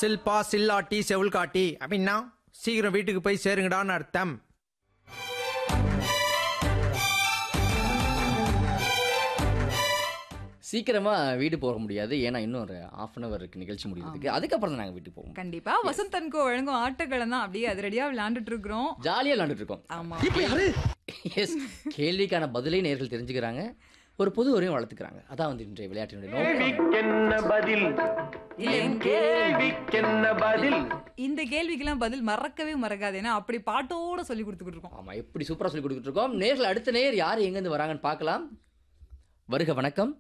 சில்பா சில்லாட்டி செவுள் காட்டி அப்படின்னா சீக்கிரம் வீட்டுக்கு போய் சேருங்கடான்னு அர்த்தம் சீக்கிரமா வீடு போக முடியாது ஏன்னா இன்னும் ஒரு ஹாஃப் அன் அவர் இருக்கு நிகழ்ச்சி முடியறதுக்கு அதுக்கப்புறம் தான் நாங்க வீட்டுக்கு போவோம் கண்டிப்பா வசந்தன்கோ வழங்கும் ஆட்டக்களம் தான் அப்படியே அதிரடியா விளையாண்டுட்டு இருக்கிறோம் ஜாலியா விளையாண்டுட்டு இருக்கோம் ஆமா எஸ் கேள்விக்கான பதிலை நேர்கள் தெரிஞ்சுக்கிறாங்க ஒரு பொது உரையும் வளர்த்துக்கிறாங்க அதான் வந்து இன்றைய விளையாட்டினுடைய நோக்கம் என்ன பதில் என் கேள்விக்கென்ன பதில் இந்த கேள்விக்கெல்லாம் பதில் மறக்கவே மறக்காது ஏன்னா அப்படி பாட்டோட சொல்லி கொடுத்துக்கிட்டு இருக்கோம் ஆமா எப்படி சூப்பரா சொல்லி கொடுத்துட்டு இருக்கோம் நேர்கள் அடுத்த நேர் யார் எங்கேருந்து வராங்கன்னு பார்க்கலாம் வருக வணக்கம்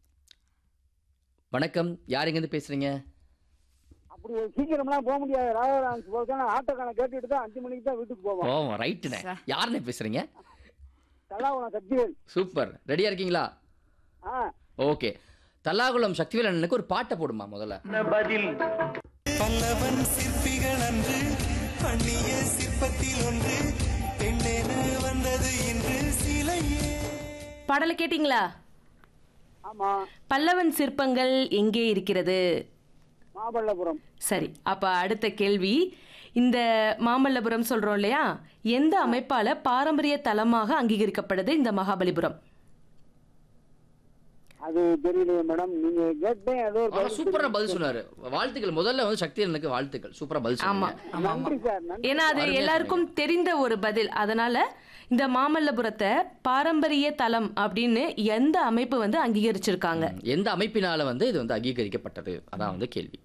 வணக்கம் யார் எங்கேருந்து பேசுறீங்க அப்படி சீக்கிரம்லாம் போக முடியாது ராஜாராம் போகிறதுக்கான ஆட்டோக்கான கேட்டுட்டு தான் அஞ்சு மணிக்கு தான் வீட்டுக்கு போவோம் ஓ ரைட்டுண்ணே யாருண்ணே பேசுறீங்க தலாகுளம் சக்திவேல் சூப்பர் ரெடியா இருக்கீங்களா ஆ ஓகே தல்லாகுளம் சக்திவேல் அண்ணனுக்கு ஒரு பாட்டை போடுமா முதல்ல என்ன பதில் பல்லவன் சிற்பிகள் அன்று பண்ணிய சிற்பத்தில் ஒன்று பெண்ணென வந்தது இன்று சிலையே பாடலை கேட்டிங்களா ஆமா பல்லவன் சிற்பங்கள் எங்கே இருக்கிறது மாமல்லபுரம் சரி அப்ப அடுத்த கேள்வி இந்த மாமல்லபுரம் சொல்றோம் இல்லையா எந்த அமைப்பால பாரம்பரிய தலமாக அங்கீகரிக்கப்படுது இந்த மகாபலிபுரம் அது தெரியலையே மேடம் நீங்க கேட்டேன் ஏதோ ஒரு ஆனா பதில் சூப்பரா பதில் சொன்னாரு வாழ்த்துக்கள் முதல்ல வந்து சக்தி அண்ணனுக்கு வாழ்த்துக்கள் சூப்பரா பதில் ஆமா சொன்னீங்க நன்றி சார் நன்றி ஏன்னா அது அருமையா எல்லாருக்கும் தெரிந்த ஒரு பதில் அதனால இந்த மாமல்லபுரத்தை பாரம்பரிய தலம் அப்படின்னு எந்த அமைப்பு வந்து அங்கீகரிச்சிருக்காங்க எந்த அமைப்பினால வந்து இது வந்து அங்கீகரிக்கப்பட்டது அதான் வந்து கேள்வி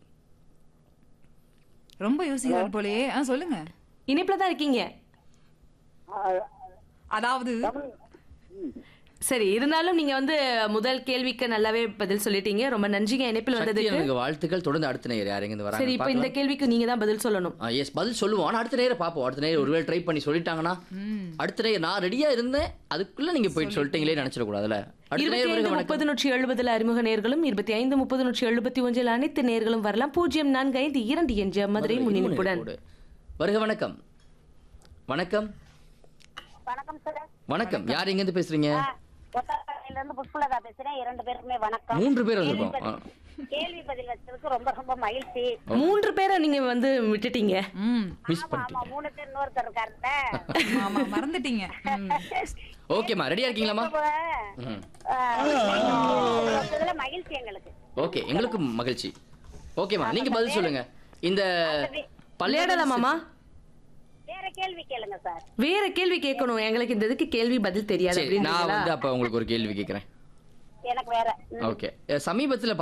ரொம்ப யோசிக்கிறாரு போலயே ஆ சொல்லுங்க இனிப்புல தான் இருக்கீங்க ஆ, அதாவது தமிழ் ம். சரி இருந்தாலும் நீங்க வந்து முதல் கேள்விக்கு நல்லாவே பதில் சொல்லிட்டீங்க ரொம்ப நன்றிங்க இணைப்பில் சக்தி வந்ததுக்கு அண்ணனுக்கு வாழ்த்துக்கள் தொடர்ந்து அடுத்த நேர் யார் எங்க வராங்க சரி இப்போ இந்த கேள்விக்கு நீங்க தான் பதில் சொல்லணும் எஸ் பதில் சொல்லுவோம் ஆனா அடுத்த நேரம் பார்ப்போம் அடுத்த நேரம் ஒருவேளை ட்ரை பண்ணி சொல்லிட்டாங்கன்னா அடுத்த நேரம் நான் ரெடியா இருந்தேன் அதுக்குள்ள நீங்க போயிட்டு சொல்லிட்டீங்களே நினைச்சிட கூடாதுல அடுத்த இருபத்தி நேரம் ஐந்து வருக முப்பது வணக்கம் நூற்றி எழுபதுல அறிமுக நேர்களும் இருபத்தி ஐந்து முப்பது நூற்றி எழுபத்தி ஒன்றில் அனைத்து நேர்களும் வரலாம் பூஜ்ஜியம் நான்கு ஐந்து இரண்டு என்ற மதுரை முன்னிணைப்புடன் போடு. வருக வணக்கம் வணக்கம் வணக்கம் சார் வணக்கம் யார் எங்க இருந்து பேசுறீங்க ஒத்தக்காலையில இருந்து புஷ்பலதா பேசுறேன் இரண்டு பேருக்குமே வணக்கம் மூன்று பேர் கேள்வி வந்திருக்கோம் ஆ. பதில்- கேள்வி பதில் வச்சதுக்கு ரொம்ப ரொம்ப மகிழ்ச்சி மூன்று பேரை நீங்க வந்து விட்டுட்டீங்க ம் மிஸ் ஆமா ஆமா பண்ணிட்டீங்க மூணு பேர் இன்னொருத்தர் இருக்காருல்ல ஆமா மறந்துட்டீங்க ம். ஓகேம்மா ரெடியா இருக்கீங்களாம்மா இப்ப, ம். ஆஹ், வச்சதுல மகிழ்ச்சி எங்களுக்கு ஓகே எங்களுக்கு மகிழ்ச்சி ஓகேம்மா நீங்க பதில் சொல்லுங்க இந்த விளையாடலாமாமா வேற கேள்வி கேளுங்க சார் வேற கேள்வி கேட்கணும் எங்களுக்கு இந்த இதுக்கு கேள்வி பதில் தெரியாது சரி நான் அப்படின்றீங்களா வந்து அப்ப உங்களுக்கு ஒரு கேள்வி கேட்கிறேன் எனக்கு வேற ம். ஓகே சமீபத்துல